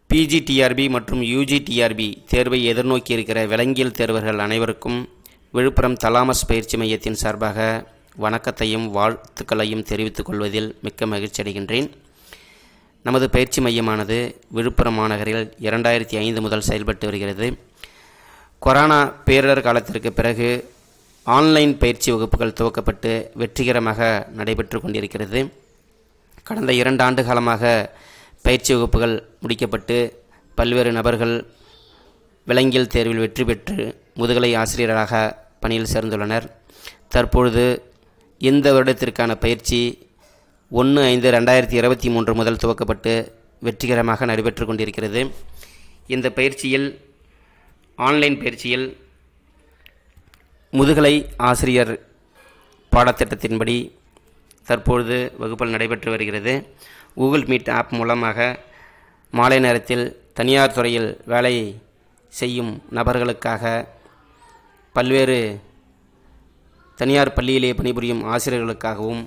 PGTRB மற்றும் UGTRB தேர்வை எதிர்நோக்கி இருக்கிற விலங்கியல் தேர்வர்கள் அனைவருக்கும் விழுப்புரம் தலாமஸ் பயிற்சி மையத்தின் சார்பாக வணக்கத்தையும் வாழ்த்துக்களையும் தெரிவித்துக் கொள்வதில் மிக்க மகிழ்ச்சி அடைகின்றேன் நமது பயிற்சி மையமானது விழுப்புரம் மாநகரில் இரண்டாயிரத்தி ஐந்து முதல் செயல்பட்டு வருகிறது கொரோனா பேரிடர் காலத்திற்கு பிறகு ஆன்லைன் பயிற்சி வகுப்புகள் துவக்கப்பட்டு வெற்றிகரமாக நடைபெற்று கொண்டிருக்கிறது கடந்த இரண்டு ஆண்டு காலமாக பயிற்சி வகுப்புகள் முடிக்கப்பட்டு பல்வேறு நபர்கள் விலங்கியல் தேர்வில் வெற்றி பெற்று முதுகலை ஆசிரியராக பணியில் சேர்ந்துள்ளனர் தற்பொழுது இந்த வருடத்திற்கான பயிற்சி ஒன்று ஐந்து ரெண்டாயிரத்தி இருபத்தி மூன்று முதல் துவக்கப்பட்டு வெற்றிகரமாக நடைபெற்று கொண்டிருக்கிறது இந்த பயிற்சியில் ஆன்லைன் பயிற்சியில் முதுகலை ஆசிரியர் பாடத்திட்டத்தின்படி தற்பொழுது வகுப்புகள் நடைபெற்று வருகிறது கூகுள் மீட் ஆப் மூலமாக மாலை நேரத்தில் தனியார் துறையில் வேலை செய்யும் நபர்களுக்காக பல்வேறு தனியார் பள்ளியிலே பணிபுரியும் ஆசிரியர்களுக்காகவும்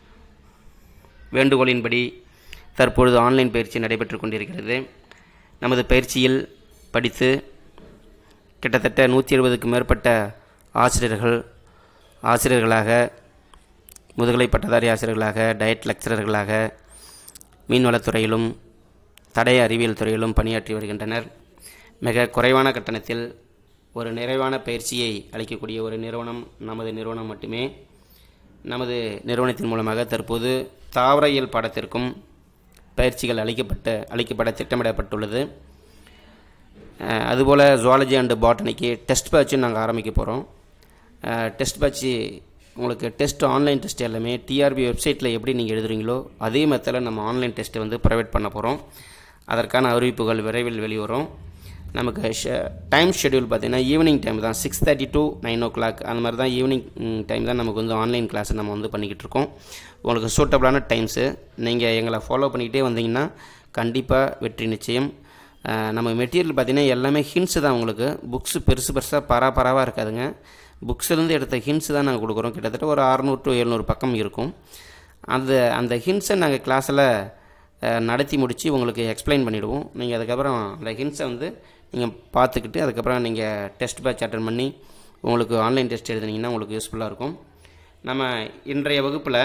வேண்டுகோளின்படி தற்பொழுது ஆன்லைன் பயிற்சி நடைபெற்று கொண்டிருக்கிறது நமது பயிற்சியில் படித்து கிட்டத்தட்ட நூற்றி எழுபதுக்கும் மேற்பட்ட ஆசிரியர்கள் ஆசிரியர்களாக முதுகலை பட்டதாரி ஆசிரியர்களாக டயட் லெக்சரர்களாக மீன்வளத்துறையிலும் தடய அறிவியல் துறையிலும் பணியாற்றி வருகின்றனர் மிக குறைவான கட்டணத்தில் ஒரு நிறைவான பயிற்சியை அளிக்கக்கூடிய ஒரு நிறுவனம் நமது நிறுவனம் மட்டுமே நமது நிறுவனத்தின் மூலமாக தற்போது தாவரையியல் பாடத்திற்கும் பயிற்சிகள் அளிக்கப்பட்ட அளிக்கப்பட திட்டமிடப்பட்டுள்ளது அஹ், அதுபோல் ஜுவாலஜி அண்டு பாட்டனிக்கு டெஸ்ட் பேட்சும் நாங்கள் ஆரம்பிக்க போகிறோம் டெஸ்ட் பேட்ச்சு உங்களுக்கு டெஸ்ட் ஆன்லைன் டெஸ்ட் எல்லாமே டிஆர்பி வெப்சைட்டில் எப்படி நீங்கள் எழுதுறீங்களோ அதே மெத்தடில் நம்ம ஆன்லைன் டெஸ்ட்டை வந்து ப்ரொவைட் பண்ண போகிறோம் அதற்கான அறிவிப்புகள் விரைவில் வெளிவரும் நமக்கு டைம் ஷெட்யூல் பார்த்தீங்கன்னா ஈவினிங் டைம் தான் six thirty to nine o'clock அந்த மாதிரி தான் ஈவினிங் டைம் தான் நமக்கு வந்து ஆன்லைன் கிளாஸ் நம்ம வந்து பண்ணிக்கிட்டு இருக்கோம் உங்களுக்கு சூட்டபிளான டைம்ஸு நீங்கள் எங்களை ஃபாலோ பண்ணிக்கிட்டே வந்தீங்கன்னா கண்டிப்பாக வெற்றி நிச்சயம் அஹ், நம்ம மெட்டீரியல் பார்த்தீங்கன்னா எல்லாமே ஹிண்ட்ஸு தான் உங்களுக்கு புக்ஸு பெருசு பெருசாக பரா பராவாக இருக்காதுங்க புக்ஸ்லேருந்து எடுத்த ஹிண்ட்ஸ் தான் நாங்கள் கொடுக்குறோம் கிட்டத்தட்ட ஒரு அறநூறு டு எழுநூறு பக்கம் இருக்கும் அந்த அந்த ஹிண்ட்ஸை நாங்கள் கிளாஸில் நடத்தி முடித்து உங்களுக்கு எக்ஸ்பிளைன் பண்ணிவிடுவோம் நீங்கள் அதுக்கப்புறம் அந்த ஹிண்ட்ஸை வந்து நீங்கள் பார்த்துக்கிட்டு அதுக்கப்புறம் நீங்கள் டெஸ்ட் பேட்ச் அட்டன் பண்ணி உங்களுக்கு ஆன்லைன் டெஸ்ட் எழுதுனீங்கன்னா உங்களுக்கு யூஸ்ஃபுல்லாக இருக்கும் நம்ம இன்றைய வகுப்பில்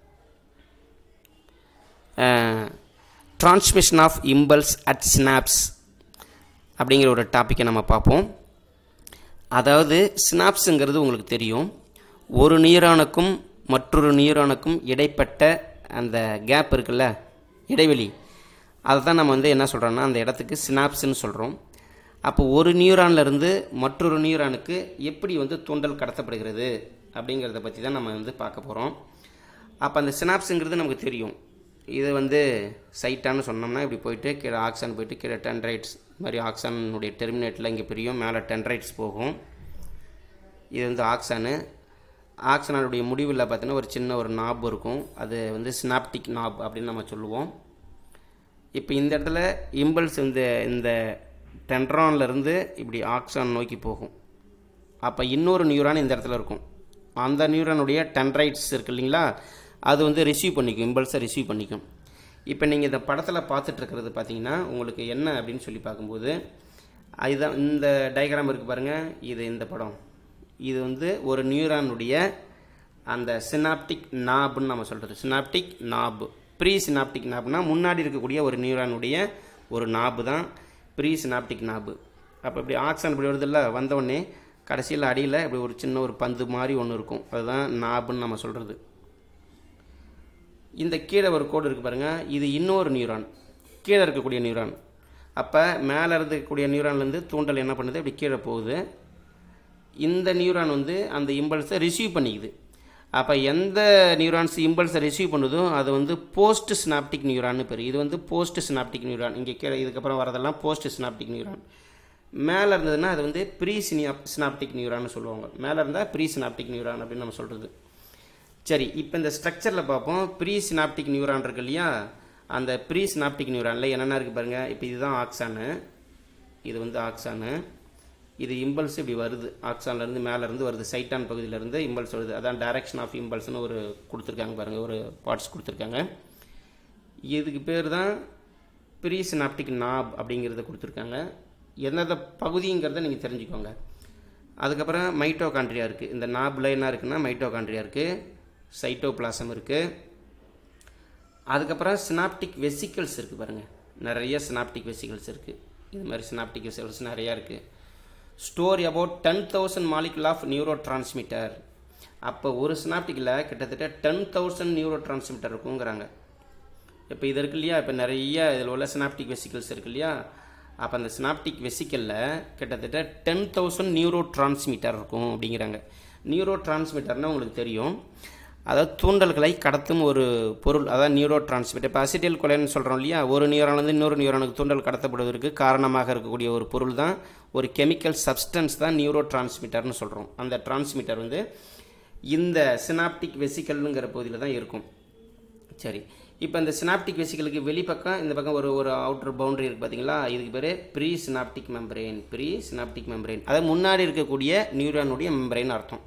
transmission of impulse at synapse அப்படிங்கிற ஒரு டாப்பிக்கை நம்ம பார்ப்போம் அதாவது சினாப்ஸுங்கிறது உங்களுக்கு தெரியும் ஒரு நியூரானுக்கும் மற்றொரு நியூரானுக்கும் இடைப்பட்ட அந்த கேப் இருக்குல்ல இடைவெளி அதை தான் நம்ம வந்து என்ன சொல்கிறோன்னா அந்த இடத்துக்கு சினாப்ஸ்னு சொல்கிறோம் அப்போ ஒரு நியூரான்ல இருந்து மற்றொரு நியூரானுக்கு எப்படி வந்து தூண்டல் கடத்தப்படுகிறது அப்படிங்கிறத பற்றி தான் நம்ம வந்து பார்க்க போகிறோம் அப்போ அந்த சினாப்ஸுங்கிறது நமக்கு தெரியும் இது வந்து சைட்டான்னு சொன்னோம்னா இப்படி போயிட்டு கீழே ஆக்சான் போயிட்டு கீழே டென்ரைட்ஸ் மாதிரி ஆக்சானுடைய டெர்மினேட்டில் இங்கே பிரியும் மேலே டென்ரைட்ஸ் போகும் இது வந்து ஆக்சானு ஆக்சனுடைய முடிவில் பார்த்தீங்கன்னா ஒரு சின்ன ஒரு நாப் இருக்கும் அது வந்து ஸ்னாப்டிக் நாப் அப்படின்னு நம்ம சொல்லுவோம் இப்போ இந்த இடத்துல இம்பல்ஸ் இந்த இந்த டென்ட்ரான்ல இருந்து இப்படி ஆக்சான் நோக்கி போகும் அப்போ இன்னொரு நியூரான் இந்த இடத்துல இருக்கும் அந்த நியூரானுடைய டென்ட்ரைட்ஸ் இருக்கு இல்லைங்களா அது வந்து ரிசீவ் பண்ணிக்கும் இம்பல்ஸை ரிசீவ் பண்ணிக்கும் இப்போ நீங்கள் இந்த படத்தில் பார்த்துட்டு இருக்கிறது பார்த்தீங்கன்னா உங்களுக்கு என்ன அப்படின்னு சொல்லி பார்க்கும்போது அதுதான் இந்த டயக்ராம் இருக்குது பாருங்கள் இது இந்த படம் இது வந்து ஒரு நியூரானுடைய அந்த சினாப்டிக் நாப்னு நம்ம சொல்கிறது சினாப்டிக் நாப் ப்ரீ சினாப்டிக் நாப்னா முன்னாடி இருக்கக்கூடிய ஒரு நியூரானுடைய ஒரு நாபு தான் ப்ரீ சினாப்டிக் நாபு அப்போ இப்படி ஆக்சன் இப்படி வருதில்ல வந்தவுடனே கடைசியில் அடியில் இப்படி ஒரு சின்ன ஒரு பந்து மாதிரி ஒன்று இருக்கும் அதுதான் நாபுன்னு நம்ம சொல்கிறது இந்த கீழே ஒரு கோடு இருக்குது பாருங்கள் இது இன்னொரு நியூரான் கீழே இருக்கக்கூடிய நியூரான் அப்போ மேலே இருக்கக்கூடிய நியூரான்லேருந்து தூண்டல் என்ன பண்ணுது இப்படி கீழே போகுது இந்த நியூரான் வந்து அந்த இம்பல்ஸை ரிசீவ் பண்ணிக்குது அப்போ எந்த நியூரான்ஸ் இம்பல்ஸை ரிசீவ் பண்ணுதோ அது வந்து போஸ்ட் சினாப்டிக் நியூரான்னு பேர் இது வந்து போஸ்ட் சினாப்டிக் நியூரான் இங்கே கீழே இதுக்கப்புறம் வரதெல்லாம் போஸ்ட் சினாப்டிக் நியூரான் மேலே இருந்ததுன்னா அது வந்து ப்ரீ சினியா சினாப்டிக் நியூரான்னு சொல்லுவாங்க மேலே இருந்தால் ப்ரீ சினாப்டிக் நியூரான் அப்படின்னு நம்ம சொல்கிறது சரி இப்போ இந்த ஸ்ட்ரக்சரில் பார்ப்போம் ப்ரீ சினாப்டிக் நியூரான் இருக்கு இல்லையா அந்த ப்ரீ சினாப்டிக் நியூரானில் என்னென்ன இருக்குது பாருங்கள் இப்போ இதுதான் ஆக்சானு இது வந்து ஆக்சானு இது இம்பல்ஸ் இப்படி வருது ஆக்சான்லேருந்து மேலேருந்து வருது சைட்டான் பகுதியிலேருந்து இம்பல்ஸ் வருது அதான் டைரக்ஷன் ஆஃப் இம்பல்ஸ்னு ஒரு கொடுத்துருக்காங்க பாருங்கள் ஒரு பார்ட்ஸ் கொடுத்துருக்காங்க இதுக்கு பேர் தான் ப்ரீ சினாப்டிக் நாப் அப்படிங்கிறத கொடுத்துருக்காங்க எந்தெந்த பகுதிங்கிறத நீங்கள் தெரிஞ்சுக்கோங்க அதுக்கப்புறம் மைட்டோகாண்ட்ரியா இருக்குது இந்த நாபில் என்ன இருக்குன்னா மைட்டோகாண்ட்ரியா இருக்குது சைட்டோபிளாசம் இருக்குது அதுக்கப்புறம் சினாப்டிக் வெசிக்கல்ஸ் இருக்குது பாருங்கள் நிறைய சினாப்டிக் வெசிக்கல்ஸ் இருக்குது இது மாதிரி சினாப்டிக் வெசிக்கல்ஸ் நிறையா இருக்குது store about ten thousand molecule of neurotransmitter அப்போ ஒரு சினாப்டிக்கில் கிட்டத்தட்ட டென் தௌசண்ட் நியூரோ டிரான்ஸ்மிட்டர் இருக்குங்கிறாங்க இப்போ இது இருக்கு இல்லையா இப்போ நிறைய இதில் உள்ள சினாப்டிக் வெசிக்கல்ஸ் இருக்கு இல்லையா அப்போ அந்த சினாப்டிக் வெசிக்கலில் கிட்டத்தட்ட டென் தௌசண்ட் நியூரோ டிரான்ஸ்மிட்டர் இருக்கும் அப்படிங்கிறாங்க நியூரோ டிரான்ஸ்மிட்டர்னால் உங்களுக்கு தெரியும் அதாவது தூண்டல்களை கடத்தும் ஒரு பொருள் அதாவது நியூரோ டிரான்ஸ்மிட்டர் இப்போ அசிட்டில் கொலைன்னு சொல்கிறோம் இல்லையா ஒரு நியூரானது இன்னொரு நியூரானுக்கு தூண்டல் கடத்தப்படுவதற்கு காரணமாக இருக்கக்கூடிய ஒரு பொருள் தான் ஒரு கெமிக்கல் சப்ஸ்டன்ஸ் தான் நியூரோ டிரான்ஸ்மிட்டர்னு சொல்கிறோம் அந்த டிரான்ஸ்மிட்டர் வந்து இந்த சினாப்டிக் வெசிக்கல்ங்கிற பகுதியில் தான் இருக்கும் சரி இப்போ இந்த சினாப்டிக் வெசிக்கலுக்கு வெளிப்பக்கம் இந்த பக்கம் ஒரு ஒரு அவுட்டர் பவுண்டரி இருக்குது பார்த்தீங்களா இதுக்கு பேர் presynaptic membrane presynaptic membrane அதாவது முன்னாடி இருக்கக்கூடிய நியூரானுடைய மெம்பரேன் அர்த்தம்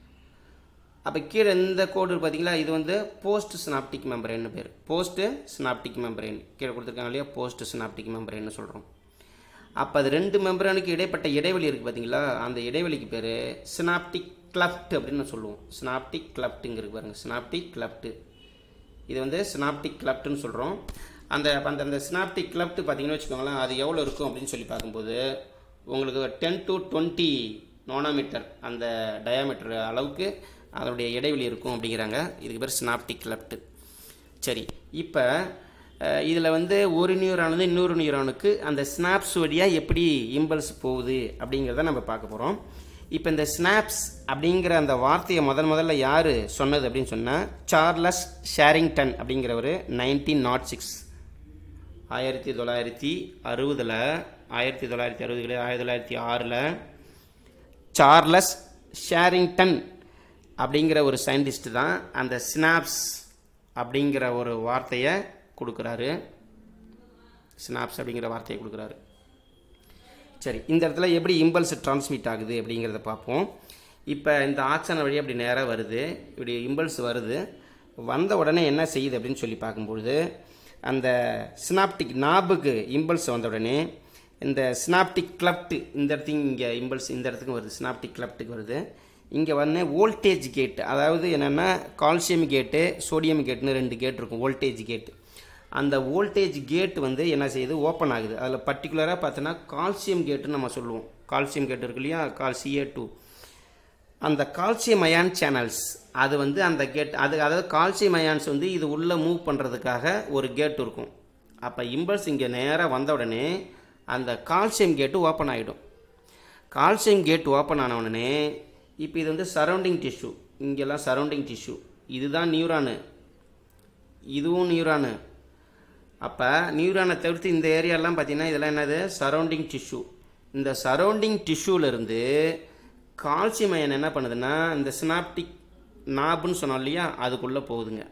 அப்போ கீழே இந்த கோடு பார்த்தீங்களா இது வந்து போஸ்ட் சினாப்டிக் மெம்பரேன்னு பேர் போஸ்ட் சினாப்டிக் மெம்பரேன் கீழே கொடுத்துருக்காங்க இல்லையா போஸ்ட் சினாப்டிக் மெம்பரேன்னு சொல்கிறோம் அப்போ அது ரெண்டு மெம்பரேனுக்கு இடைப்பட்ட இடைவெளி இருக்குது பார்த்தீங்களா அந்த இடைவெளிக்கு பேர் சினாப்டிக் கிளப்ட் அப்படின்னு சொல்லுவோம் சினாப்டிக் கிளப்ட்டுங்கிறது பாருங்க சினாப்டிக் கிளப்ட்டு இது வந்து சினாப்டிக் கிளப்ட்னு சொல்கிறோம் அந்த அந்த அந்த சினாப்டிக் கிளப்ட் பார்த்தீங்கன்னு வச்சுக்கோங்களேன் அது எவ்வளோ இருக்கும் அப்படின்னு சொல்லி பார்க்கும்போது உங்களுக்கு டென் டு டுவெண்ட்டி நோனோமீட்டர் அந்த டயாமீட்டர் அளவுக்கு அதனுடைய இடைவெளி இருக்கும் அப்படிங்கிறாங்க இதுக்கு பேர் சினாப்டிக் கிளப்ட் சரி இப்போ இதில் வந்து ஒரு நியூரானது இன்னொரு நியூரானுக்கு அந்த ஸ்னாப்ஸ் வழியாக எப்படி இம்பல்ஸ் போகுது அப்படிங்கிறத நம்ம பார்க்க போகிறோம் இப்போ இந்த ஸ்னாப்ஸ் அப்படிங்கிற அந்த வார்த்தையை முதல் முதல்ல யார் சொன்னது அப்படின்னு சொன்னால் சார்லஸ் ஷேரிங்டன் அப்படிங்கிறவர் நைன்டீன் நாட் சிக்ஸ் ஆயிரத்தி தொள்ளாயிரத்தி அறுபதில் ஆயிரத்தி தொள்ளாயிரத்தி அறுபது கிடையாது ஆயிரத்தி தொள்ளாயிரத்தி ஆறில் சார்லஸ் ஷேரிங்டன் அப்படிங்கிற ஒரு சயின்டிஸ்ட் தான் அந்த ஸ்னாப்ஸ் அப்படிங்கிற ஒரு வார்த்தையை கொடுக்குறாரு ஸ்னாப்ஸ் அப்படிங்கிற வார்த்தையை கொடுக்குறாரு சரி இந்த இடத்துல எப்படி இம்பல்ஸ் டிரான்ஸ்மிட் ஆகுது அப்படிங்கிறத பார்ப்போம் இப்போ இந்த ஆக்சன் வழி அப்படி நேராக வருது இப்படி இம்பல்ஸ் வருது வந்த உடனே என்ன செய்யுது அப்படின்னு சொல்லி பார்க்கும்பொழுது அந்த சினாப்டிக் நாபுக்கு இம்பல்ஸ் வந்த உடனே இந்த சினாப்டிக் கிளப்ட் இந்த இடத்துக்கு இங்கே இம்பல்ஸ் இந்த இடத்துக்கு வருது சினாப்டிக் கிளப்ட்டுக்கு வருது இங்கே வந்து வோல்டேஜ் கேட் அதாவது என்னென்னா கால்சியம் கேட்டு சோடியம் கேட்னு ரெண்டு கேட் இருக்கும் வோல்டேஜ் கேட்டு அந்த வோல்டேஜ் கேட் வந்து என்ன செய்யுது ஓப்பன் ஆகுது அதில் பர்டிகுலராக பார்த்தோன்னா கால்சியம் கேட்டுன்னு நம்ம சொல்லுவோம் கால்சியம் கேட் இருக்கு இல்லையா கால் சிஏ டூ அந்த கால்சியம் அயான் சேனல்ஸ் அது வந்து அந்த கேட் அது அதாவது கால்சியம் அயான்ஸ் வந்து இது உள்ளே மூவ் பண்ணுறதுக்காக ஒரு கேட் இருக்கும் அப்போ இம்பல்ஸ் இங்கே நேராக வந்த உடனே அந்த கால்சியம் கேட்டு ஓப்பன் ஆகிடும் கால்சியம் கேட் ஓப்பன் ஆன உடனே இப்போ இது வந்து சரௌண்டிங் டிஷ்யூ இங்கெல்லாம் சரௌண்டிங் டிஷ்யூ இதுதான் நியூரானு இதுவும் நியூரானு அப்போ நியூரானை தவிர்த்து இந்த ஏரியாலாம் பார்த்தீங்கன்னா இதெல்லாம் என்னது சரௌண்டிங் டிஷ்யூ இந்த சரௌண்டிங் டிஷ்யூலேருந்து கால்சியம் அயன் என்ன பண்ணுதுன்னா இந்த சினாப்டிக் நாப்னு சொன்னோம் இல்லையா அதுக்குள்ளே போகுதுங்க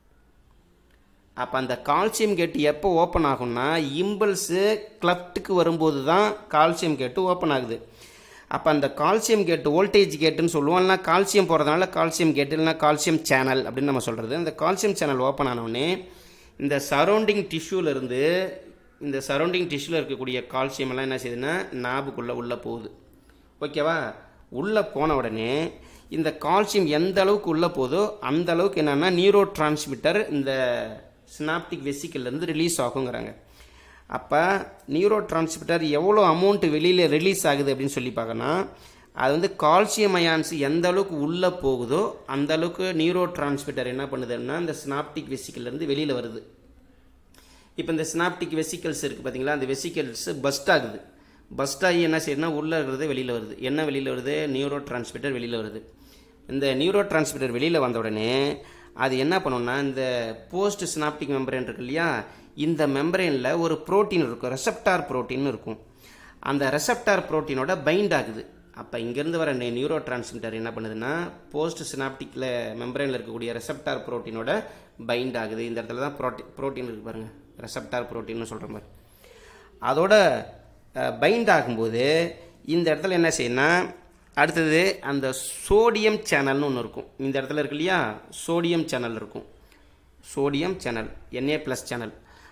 அப்போ அந்த கால்சியம் கேட்டு எப்போ ஓப்பன் ஆகும்னா இம்பல்ஸு கிளப்ட்டுக்கு வரும்போது தான் கால்சியம் கேட்டு ஓப்பன் ஆகுது அப்போ அந்த கால்சியம் கேட்டு வோல்டேஜ் கேட்டுன்னு சொல்லுவோம் இல்லைனா கால்சியம் போகிறதுனால கால்சியம் கேட்டு இல்லைனா கால்சியம் சேனல் அப்படின்னு நம்ம சொல்கிறது அந்த கால்சியம் சேனல் ஓப்பன் ஆனவுடனே இந்த சரௌண்டிங் டிஷ்யூலேருந்து இந்த சரௌண்டிங் டிஷ்யூவில் இருக்கக்கூடிய கால்சியம் எல்லாம் என்ன செய்யுதுன்னா நாபுக்குள்ளே உள்ளே போகுது ஓகேவா உள்ளே போன உடனே இந்த கால்சியம் எந்த அளவுக்கு உள்ளே போதோ அந்த அளவுக்கு என்னென்னா நியூரோ டிரான்ஸ்மிட்டர் இந்த சினாப்டிக் வெசிக்கல்லேருந்து ரிலீஸ் ஆகுங்கிறாங்க அப்போ நியூரோ டிரான்ஸ்மிட்டர் எவ்வளோ அமௌண்ட் வெளியில் ரிலீஸ் ஆகுது அப்படின்னு சொல்லி பார்க்கணும் அது வந்து கால்சியம் அயான்ஸ் எந்த அளவுக்கு உள்ளே போகுதோ அந்த அளவுக்கு நியூரோ டிரான்ஸ்மிட்டர் என்ன பண்ணுதுன்னா இந்த சினாப்டிக் வெசிக்கல்லேருந்து வெளியில் வருது இப்போ இந்த சினாப்டிக் வெசிக்கல்ஸ் இருக்குது பார்த்தீங்களா அந்த வெசிக்கல்ஸ் பஸ்ட் ஆகுது பஸ்ட் ஆகி என்ன செய்யுதுன்னா உள்ளே இருக்கிறது வெளியில் வருது என்ன வெளியில் வருது நியூரோ டிரான்ஸ்மிட்டர் வெளியில் வருது இந்த நியூரோ டிரான்ஸ்மிட்டர் வெளியில் வந்த உடனே அது என்ன பண்ணுன்னா இந்த போஸ்ட் சினாப்டிக் மெம்பரேன் இருக்கு இல்லையா இந்த மெம்பரேனில் ஒரு புரோட்டீன் இருக்கும் ரெசப்டார் புரோட்டீன் இருக்கும் அந்த ரெசப்டார் புரோட்டீனோட பைண்ட் ஆகுது அப்போ இங்கேருந்து வர நியூரோ டிரான்ஸ்மிட்டர் என்ன பண்ணுதுன்னா போஸ்ட் சினாப்டிக்கில் மெம்பரேனில் இருக்கக்கூடிய ரெசப்டார் புரோட்டீனோட பைண்ட் ஆகுது இந்த இடத்துல தான் ப்ரோட்டி புரோட்டீன் இருக்குது பாருங்கள் ரெசப்டார் புரோட்டீன்னு சொல்கிற மாதிரி அதோட பைண்ட் ஆகும்போது இந்த இடத்துல என்ன செய்யணும்னா அடுத்தது அந்த சோடியம் சேனல்னு ஒன்று இருக்கும் இந்த இடத்துல இருக்கு இல்லையா சோடியம் சேனல் இருக்கும் sodium channel N A plus channel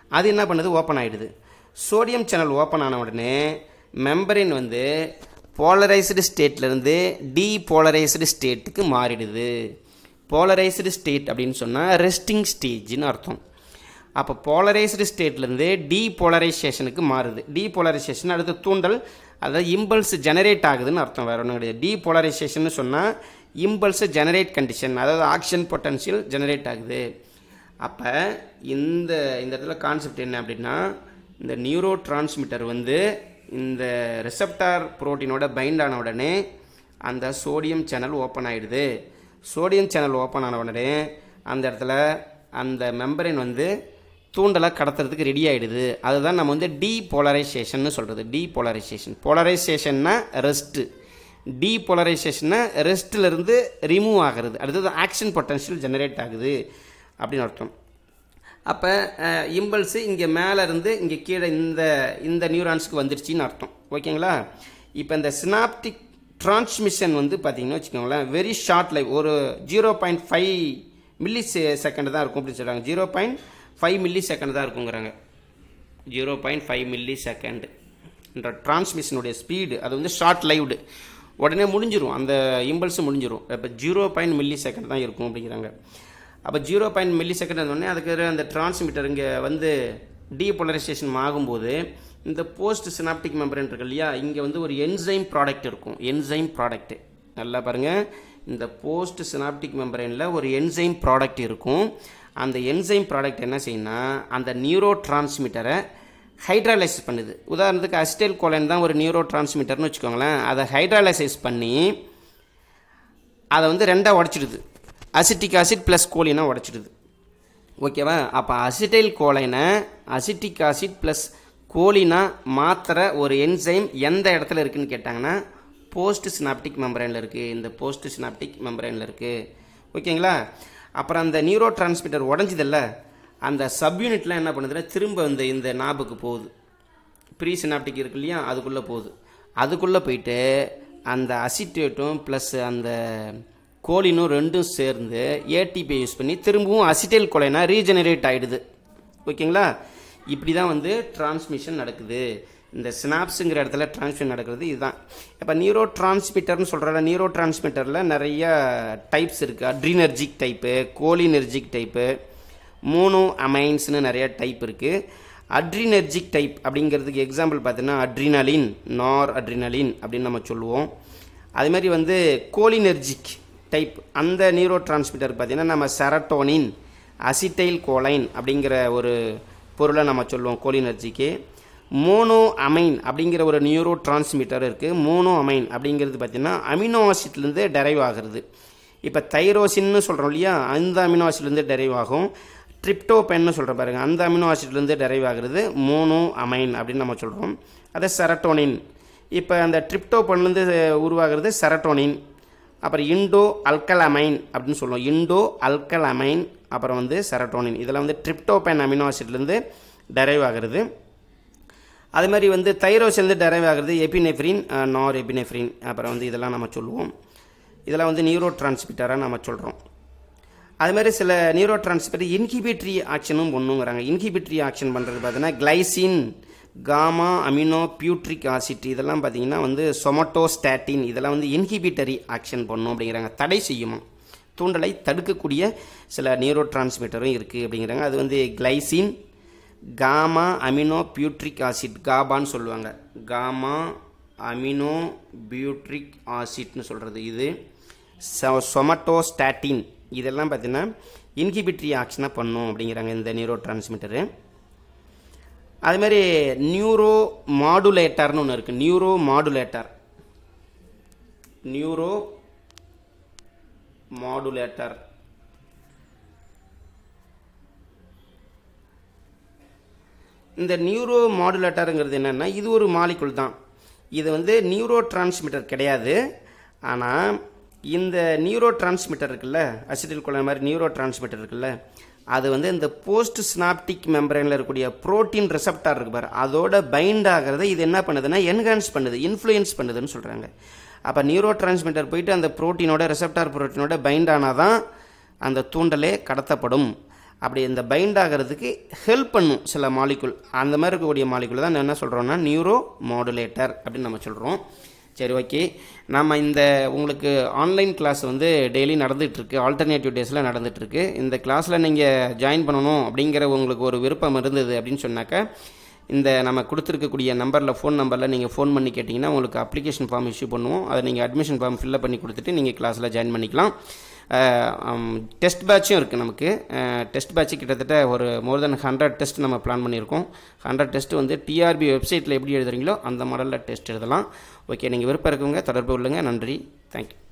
அது என்ன பண்ணுது ஓப்பன் ஆகிடுது சோடியம் சேனல் ஓப்பன் ஆன உடனே மெம்பரின் வந்து போலரைஸ்டு ஸ்டேட்லேருந்து டீபோலரைஸ்டு ஸ்டேட்டுக்கு மாறிடுது போலரைஸ்டு ஸ்டேட் அப்படின்னு சொன்னால் ரெஸ்டிங் ஸ்டேஜ்னு அர்த்தம் அப்போ போலரைஸ்டு ஸ்டேட்லேருந்து டீபோலரைசேஷனுக்கு மாறுது டீபோலரைசேஷன் அடுத்து தூண்டல் அதாவது இம்பல்ஸ் ஜெனரேட் ஆகுதுன்னு அர்த்தம் வேறு ஒன்றும் கிடையாது டீபோலரைசேஷன் சொன்னால் இம்பல்ஸ் ஜெனரேட் கண்டிஷன் அதாவது ஆக்ஷன் பொட்டன்ஷியல் ஜெனரேட் ஆகுது அப்போ இந்த இந்த இடத்துல கான்செப்ட் என்ன அப்படின்னா இந்த நியூரோ டிரான்ஸ்மிட்டர் வந்து இந்த ரிசப்டார் புரோட்டீனோட பைண்ட் ஆன உடனே அந்த சோடியம் சேனல் ஓப்பன் ஆகிடுது சோடியம் சேனல் ஓப்பன் ஆன உடனே அந்த இடத்துல அந்த மெம்பரின் வந்து தூண்டலை கடத்துறதுக்கு ரெடி ஆகிடுது அதுதான் நம்ம வந்து டீபோலரைசேஷன் சொல்கிறது டீபோலரைசேஷன் போலரைசேஷன்னா ரெஸ்ட்டு டீபோலரைசேஷன்னா ரெஸ்ட்டிலிருந்து ரிமூவ் ஆகிறது அடுத்தது ஆக்ஷன் பொட்டன்ஷியல் ஜெனரேட் ஆகுது அப்படின்னு அர்த்தம் அப்போ இம்பல்ஸு இங்கே மேலே இருந்து இங்கே கீழே இந்த இந்த நியூரான்ஸுக்கு வந்துடுச்சின்னு அர்த்தம் ஓகேங்களா இப்போ இந்த சினாப்டிக் டிரான்ஸ்மிஷன் வந்து பார்த்தீங்கன்னா வச்சுக்கோங்களேன் வெரி ஷார்ட் லைஃப் ஒரு zero point five millisecond தான் இருக்கும் அப்படின்னு சொல்கிறாங்க zero point five millisecond தான் இருக்குங்கிறாங்க zero point five millisecond இந்த டிரான்ஸ்மிஷனுடைய ஸ்பீடு அது வந்து ஷார்ட் லைவ்டு உடனே முடிஞ்சிரும் அந்த இம்பல்ஸ் முடிஞ்சிரும் இப்போ ஜீரோ பாயிண்ட் மில்லி செகண்ட் தான் இருக்கும் அப்படிங்கிறாங்க அப்போ ஜீரோ பாயிண்ட் மில்லி செகண்ட் இருந்தோடனே அதுக்கு அந்த டிரான்ஸ்மிட்டர் இங்கே வந்து டீபோலரைசேஷன் ஆகும்போது இந்த போஸ்ட் சினாப்டிக் மெம்பரன் இருக்கு இல்லையா இங்கே வந்து ஒரு என்சைம் ப்ராடக்ட் இருக்கும் என்சைம் ப்ராடக்ட் நல்லா பாருங்கள் இந்த போஸ்ட் சினாப்டிக் மெம்பரனில் ஒரு என்சைம் ப்ராடக்ட் இருக்கும் அந்த என்சைம் ப்ராடக்ட் என்ன செய்யும்னா அந்த நியூரோ டிரான்ஸ்மிட்டரை ஹைட்ராலைசிஸ் பண்ணுது உதாரணத்துக்கு அசிட்டல் கோலைன் தான் ஒரு நியூரோ டிரான்ஸ்மிட்டர்னு வச்சுக்கோங்களேன் அதை ஹைட்ராலைசிஸ் பண்ணி அதை வந்து ரெண்டாக உடச்சிடுது அசிட்டிக் ஆசிட் ப்ளஸ் கோலினா உடச்சிடுது ஓகேவா அப்போ அசிட்டைல் கோலைனை அசிட்டிக் ஆசிட் ப்ளஸ் கோலினா மாத்திர ஒரு என்சைம் எந்த இடத்துல இருக்குன்னு கேட்டாங்கன்னா போஸ்ட் சினாப்டிக் மெம்பரைனில் இருக்குது இந்த போஸ்ட் சினாப்டிக் மெம்பரைனில் இருக்குது ஓகேங்களா அப்புறம் அந்த நியூரோ டிரான்ஸ்மிட்டர் உடஞ்சதில்ல அந்த சப்யூனிட்லாம் என்ன பண்ணுதுன்னா திரும்ப இந்த இந்த நாபுக்கு போகுது ப்ரீ சினாப்டிக் இருக்கு இல்லையா அதுக்குள்ளே போகுது அதுக்குள்ளே போயிட்டு அந்த அசிட்டேட்டும் ப்ளஸ் அந்த கோலினும் ரெண்டும் சேர்ந்து ஏடிபி யூஸ் பண்ணி திரும்பவும் அசிட்டைல் கொலைனா ரீஜெனரேட் ஆகிடுது ஓகேங்களா இப்படி தான் வந்து டிரான்ஸ்மிஷன் நடக்குது இந்த சினாப்ஸுங்கிற இடத்துல டிரான்ஸ்மிஷன் நடக்கிறது இதுதான் இப்போ நியூரோ டிரான்ஸ்மிட்டர்னு சொல்கிற நியூரோ டிரான்ஸ்மிட்டரில் நிறைய டைப்ஸ் இருக்குது adrenergic type cholinergic type mono அமைன்ஸ்னு நிறைய டைப் இருக்குது அட்ரினர்ஜிக் டைப் அப்படிங்கிறதுக்கு எக்ஸாம்பிள் பார்த்தீங்கன்னா அட்ரினலின் நார் அட்ரினலின் அப்படின்னு நம்ம சொல்லுவோம் அதே மாதிரி வந்து கோலினர்ஜிக் டைப் அந்த நியூரோ டிரான்ஸ்மிட்டர் பார்த்தீங்கன்னா நம்ம செரட்டோனின் அசிட்டைல் கோலைன் அப்படிங்கிற ஒரு பொருளை நம்ம சொல்லுவோம் கோலினர்ஜிக்கு மோனோ அமைன் அப்படிங்கிற ஒரு நியூரோ டிரான்ஸ்மிட்டர் இருக்குது மோனோ அமைன் அப்படிங்கிறது பார்த்திங்கன்னா அமினோ ஆசிட்லேருந்து டெரைவ் ஆகிறது இப்போ தைரோசின்னு சொல்கிறோம் இல்லையா அந்த அமினோ ஆசிட்லேருந்து டெரைவ் ஆகும் ட்ரிப்டோபென்னு சொல்கிற பாருங்க அந்த அமினோ ஆசிட்லேருந்து டெரைவ் ஆகிறது மோனோ அமைன் அப்படின்னு நம்ம சொல்கிறோம் அதை செரட்டோனின் இப்போ அந்த ட்ரிப்டோபன்லேருந்து உருவாகிறது செரட்டோனின் அப்புறம் இண்டோ அல்கலமைன் அப்படின்னு சொல்லுவோம் இண்டோ அல்கலமைன் அப்புறம் வந்து செரட்டோனின் இதெல்லாம் வந்து ட்ரிப்டோபென் அமினோ ஆசிட்லேருந்து டெரைவ் ஆகிறது அது மாதிரி வந்து தைரோசிலேருந்து டெரைவ் ஆகிறது எபினெஃப்ரின் நார் எபினெஃப்ரின் அப்புறம் வந்து இதெல்லாம் நம்ம சொல்லுவோம் இதெல்லாம் வந்து நியூரோ டிரான்ஸ்மிட்டராக நம்ம சொல்கிறோம் அது மாதிரி சில நியூரோ டிரான்ஸ்மிட்டர் இன்ஹிபிட்ரி ஆக்ஷனும் ஒன்றுங்கிறாங்க இன்ஹிபிட்ரி ஆக்ஷன் பண்ணுறது பார்த்தீங்கன்னா glycine gamma amino butyric acid இதெல்லாம் பார்த்தீங்கன்னா வந்து சொமட்டோஸ்டாட்டின் இதெல்லாம் வந்து இன்ஹிபிட்டரி ஆக்ஷன் பண்ணும் அப்படிங்கிறாங்க தடை செய்யுமா தூண்டலை தடுக்கக்கூடிய சில நியூரோ டிரான்ஸ்மிட்டரும் இருக்குது அப்படிங்கிறாங்க அது வந்து glycine gamma amino butyric acid காபான்னு சொல்லுவாங்க காமா அமினோ பியூட்ரிக் ஆசிட்னு சொல்கிறது இது சொமட்டோஸ்டாட்டின் இதெல்லாம் பார்த்தீங்கன்னா இன்ஹிபிட்ரி ஆக்ஷனாக பண்ணும் அப்படிங்கிறாங்க இந்த நியூரோ டிரான்ஸ்மிட்டரு அது மாதிரி நியூரோ மாடுலேட்டர்னு ஒன்று இருக்குது நியூரோ மாடுலேட்டர் நியூரோ மாடுலேட்டர் இந்த நியூரோ மாடுலேட்டருங்கிறது என்னென்னா இது ஒரு மாலிகுல் தான் இது வந்து நியூரோ டிரான்ஸ்மிட்டர் கிடையாது ஆனால் இந்த நியூரோ டிரான்ஸ்மிட்டர் இருக்குல்ல அசிட்டில் குழந்தை மாதிரி நியூரோ டிரான்ஸ்மிட்டர் இருக்குல்ல அது வந்து இந்த போஸ்ட் ஸ்னாப்டிக் மெம்பரனில் இருக்கக்கூடிய புரோட்டீன் ரெசப்டார் இருக்கு பாரு அதோட பைண்ட் ஆகிறத இது என்ன பண்ணுதுன்னா என்ஹான்ஸ் பண்ணுது இன்ஃப்ளூயன்ஸ் பண்ணுதுன்னு சொல்கிறாங்க அப்போ நியூரோ டிரான்ஸ்மிட்டர் போயிட்டு அந்த புரோட்டீனோட ரெசப்டார் புரோட்டீனோட பைண்ட் ஆனால் தான் அந்த தூண்டலே கடத்தப்படும் அப்படி இந்த பைண்ட் ஆகிறதுக்கு ஹெல்ப் பண்ணும் சில மாலிகுல் அந்த மாதிரி இருக்கக்கூடிய மாலிகுல் தான் என்ன சொல்கிறோம்னா நியூரோ மாடுலேட்டர் அப்படின்னு நம்ம சொல்கிறோம் சரி ஓகே நம்ம இந்த உங்களுக்கு ஆன்லைன் கிளாஸ் வந்து டெய்லி நடந்துகிட்ருக்கு ஆல்டர்னேட்டிவ் டேஸில் நடந்துகிட்ருக்கு இந்த கிளாஸில் நீங்கள் ஜாயின் பண்ணணும் அப்படிங்கிற உங்களுக்கு ஒரு விருப்பம் இருந்தது அப்படின்னு சொன்னாக்கா இந்த நம்ம கொடுத்துருக்கக்கூடிய நம்பரில் ஃபோன் நம்பரில் நீங்கள் ஃபோன் பண்ணி கேட்டிங்கன்னா உங்களுக்கு அப்ளிகேஷன் ஃபார்ம் இஷ்யூ பண்ணுவோம் அதை நீங்கள் அட்மிஷன் ஃபார்ம் ஃபில்அப் பண்ணி கொடுத்துட்டு நீங்கள் கிளாஸில் ஜாயின் பண்ணிக்கலாம் டெஸ்ட் பேட்சும் இருக்குது நமக்கு டெஸ்ட் பேட்ச் கிட்டத்தட்ட ஒரு மோர் தென் ஹண்ட்ரட் டெஸ்ட் நம்ம பிளான் பண்ணியிருக்கோம் ஹண்ட்ரட் டெஸ்ட் வந்து டிஆர்பி வெப்சைட்டில் எப்படி எழுதுறீங்களோ அந்த மாடலில் டெஸ்ட் எழுதலாம் ஓகே நீங்கள் விருப்பம் இருக்கவங்க தொடர்பு கொள்ளுங்கள் நன்றி தேங்க்யூ